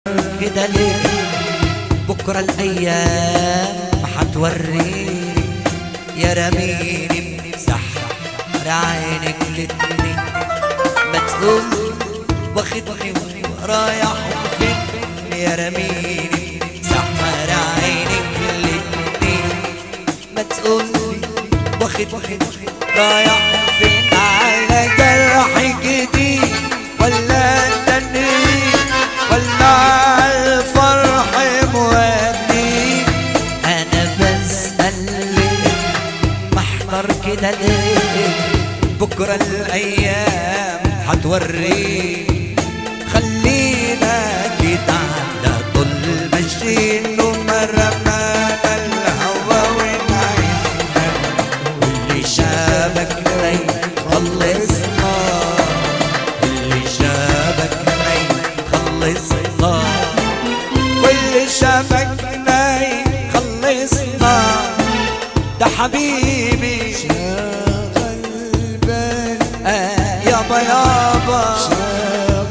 كده ليه بكرة الأيام حتوريني يا رميني مسحر عينك الاتنين ما تقول واخدني ورايح فين يا رميني مسحر عينك الاتنين ما تقول واخدني رايح فين على جرح جديد ولا تنين ولا على الفرح مودي انا بسأل ليه محضر كده ليه بكرة الايام هتوريني خلينا كده على طول ماشيين ومرمانا الهوا ونعيشنا واللي شابكنا يخلصنا اللي شابكنا يخلصنا واللي شابكنا يخلصنا ده حبيبي شغل بال آه يابا يابا شغل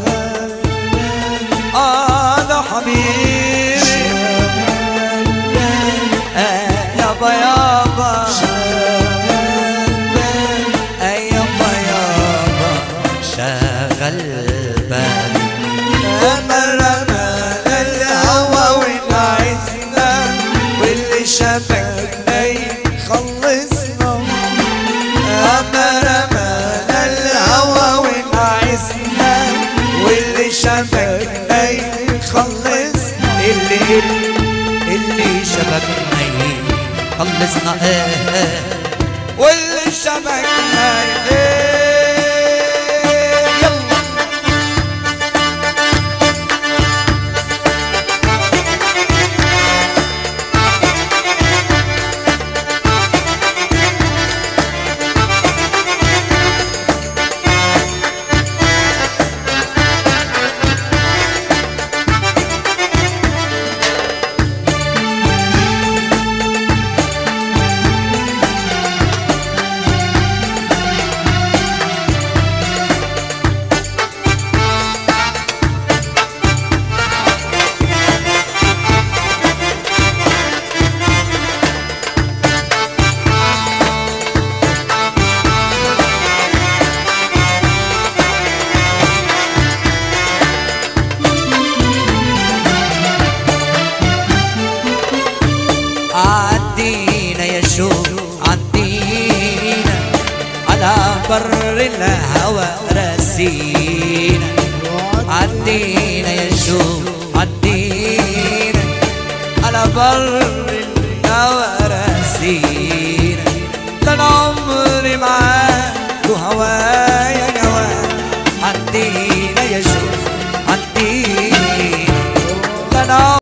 اه ده حبيبي شغل بال آه يابا يابا شغل بال آه يابا يابا شغل بالي مرمانا الهوى ونعزنا واللي شبكنا يخلصنا مرمانا الهوى ونعزنا واللي شبكنا يخلصنا اللي اللي شبكنا خلصنا ايه واللي شبكنا ايه يلا عدينا يا شوق عدينا على بر الهوى رسينا عدينا يا شوق عدينا على بر الهوى رسينا ده انا عمري معاك وهوايا جواه عدينا يا شوق عدينا ده انا